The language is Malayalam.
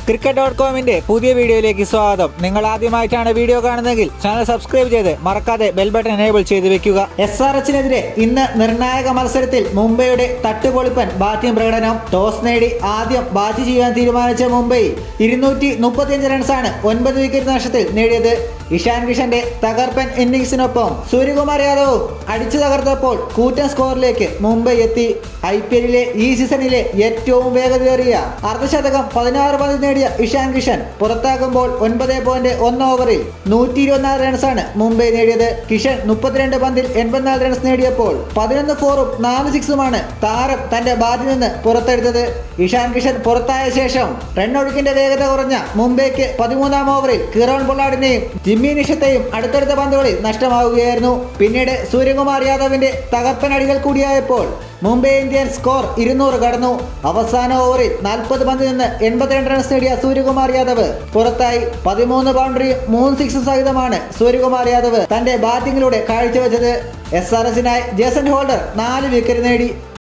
ക്രിക്കറ്റ് ഡോട്ട് കോമിന്റെ പുതിയ വീഡിയോയിലേക്ക് സ്വാഗതം നിങ്ങൾ ആദ്യമായിട്ടാണ് വീഡിയോ കാണുന്നതെങ്കിൽ ചാനൽ സബ്സ്ക്രൈബ് ചെയ്ത് മറക്കാതെ ബെൽ ബട്ടൺ എനേബിൾ ചെയ്ത് വെക്കുക എസ് ആർ എച്ചിനെതിരെ ഇന്ന് നിർണായക മത്സരത്തിൽ മുംബൈയുടെ തട്ടുപൊളിപ്പൻ ബാറ്റിംഗ് പ്രകടനം ടോസ് നേടി ആദ്യം ബാറ്റ് ചെയ്യാൻ തീരുമാനിച്ച മുംബൈ ഇരുന്നൂറ്റി മുപ്പത്തിയഞ്ച് റൺസാണ് ഒൻപത് വിക്കറ്റ് നഷ്ടത്തിൽ നേടിയത് ഇഷാൻ കിഷന്റെ തകർപ്പൻ ഇന്നിംഗ്സിനൊപ്പം സൂര്യകുമാർ യാദവും അടിച്ചു തകർത്തപ്പോൾ കൂറ്റൻ സ്കോറിലേക്ക് മുംബൈ എത്തി ഐ പി എല്ലിലെ ഈ സീസണിലെ ഏറ്റവും വേഗതയേറിയ അർദ്ധശതകം പതിനാറ് പന്ത് നേടിയ ഇഷാൻ കിഷൻ പുറത്താകുമ്പോൾ ഒൻപത് പോയിന്റ് ഒന്ന് ഓവറിൽ നൂറ്റി ഇരുപത്തിനാല് റൺസാണ് മുംബൈ നേടിയത് കിഷൻ മുപ്പത്തിരണ്ട് പന്തിൽ എൺപത്തിനാല് റൺസ് നേടിയപ്പോൾ പതിനൊന്ന് ഫോറും നാല് സിക്സുമാണ് താരം തന്റെ ബാറ്റിൽ നിന്ന് പുറത്തെടുത്തത് ഇഷാൻ കിഷൻ പുറത്തായ ശേഷം റണ്ണൊഴുക്കിന്റെ വേഗത കുറഞ്ഞ മുംബൈക്ക് പതിമൂന്നാം ഓവറിൽ കിറോൺ പൊള്ളാഡിനെയും ജിമ്മി നിഷത്തെയും അടുത്തടുത്ത പന്തുകളിൽ നഷ്ടമാവുകയായിരുന്നു പിന്നീട് സൂര്യകുമാർ യാദവിന്റെ തകർപ്പൻ അടികൾ കൂടിയായപ്പോൾ മുംബൈ ഇന്ത്യൻ സ്കോർ ഇരുന്നൂറ് കടന്നു അവസാന ഓവറിൽ നാൽപ്പത് പന്തിൽ നിന്ന് എൺപത്തിരണ്ട് റൺസ് നേടിയ സൂര്യകുമാർ യാദവ് പുറത്തായി പതിമൂന്ന് ബൗണ്ടറിയും മൂന്ന് സിക്സും സഹിതമാണ് സൂര്യകുമാർ യാദവ് തന്റെ ബാറ്റിംഗിലൂടെ കാഴ്ചവെച്ചത് എസ് ആർ എസിനായി ജേസൺ ഹോൾഡർ നാല് വിക്കറ്റ് നേടി